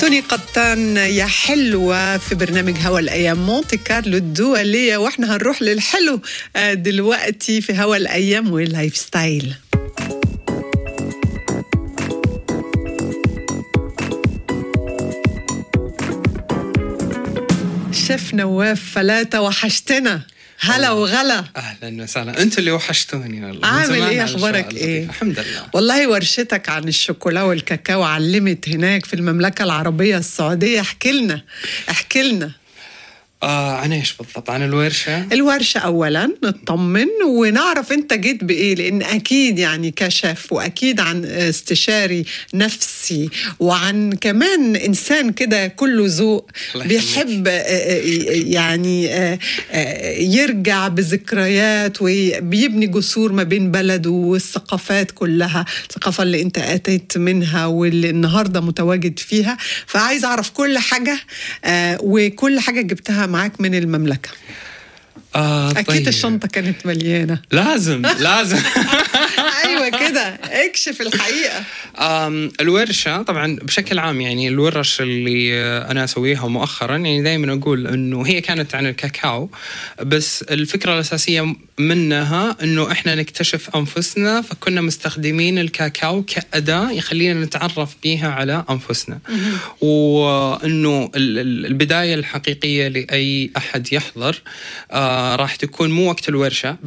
توني قطان يا حلوة في برنامج هوا الأيام مونتي كارلو الدولية وإحنا هنروح للحلو آه، دلوقتي في هوا الأيام واللايف ستايل شيف نواف فلاتة وحشتنا هلا وغلا اهلا وسهلا انت اللي وحشتوني والله من عامل زمان إيه؟ على أخبارك الشغل. إيه؟ الحمد لله والله ورشتك عن الشوكولا والكاكاو علمت هناك في المملكة العربية السعودية احكي لنا احكي لنا آه عن ايش بالضبط عن الورشه الورشة أولا نطمن ونعرف أنت جيت بإيه لأن أكيد يعني كشف وأكيد عن استشاري نفسي وعن كمان إنسان كده كله ذوق الله يخليك. بيحب آه، آه، يعني آه، آه، يرجع بذكريات وبيبني جسور ما بين بلده والثقافات كلها الثقافة اللي أنت أتيت منها واللي النهاردة متواجد فيها فعايز أعرف كل حاجة آه، وكل حاجة جبتها معاك من المملكة آه اكيد طيب. الشنطه كانت مليانه لازم لازم ايوه كده اكشف الحقيقه آم، الورشه طبعا بشكل عام يعني الورش اللي آه، انا اسويها مؤخرا يعني دائما اقول انه هي كانت عن الكاكاو بس الفكره الاساسيه منها انه احنا نكتشف انفسنا فكنا مستخدمين الكاكاو كاداه يخلينا نتعرف بيها على انفسنا وانه ال- ال- البدايه الحقيقيه لاي احد يحضر آه راح تكون مو وقت الورشه